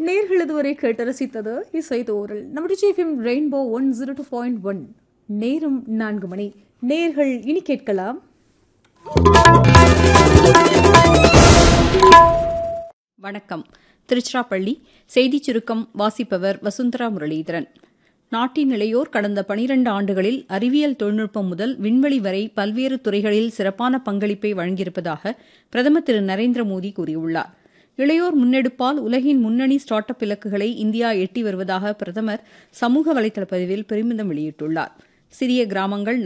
நேர்கள் இதுவரை கேட்டு ரசித்தது இசை தோறல் நம்ம GFM Rainbow one zero two point one நேரம் நான்கு மணி நேர்கள் இனி கேட்கலாம் வணக்கம் திருச்சிராப்பள்ளி செய்திச் சுருக்கம் வாசிப்பவர் வசுந்தரா முரளிதரன் நாட்டின் இளையோர் கடந்த பனிரண்டு ஆண்டுகளில் அறிவியல் தொழில்நுட்பம் முதல் விண்வெளி வரை பல்வேறு துறைகளில் சிறப்பான பங்களிப்பை வழங்கியிருப்பதாக பிரதமர் திரு நரேந்திர மோடி கூறியுள்ளார் இளையோர் முன்னெடுப்பால் உலகின் முன்னணி ஸ்டார்ட் அப் இலக்குகளை இந்தியா எட்டி வருவதாக பிரதமர் சமூக வலைதள பதிவில் பெருமிதம் வெளியிட்டுள்ளார் சிறிய கிராமங்கள்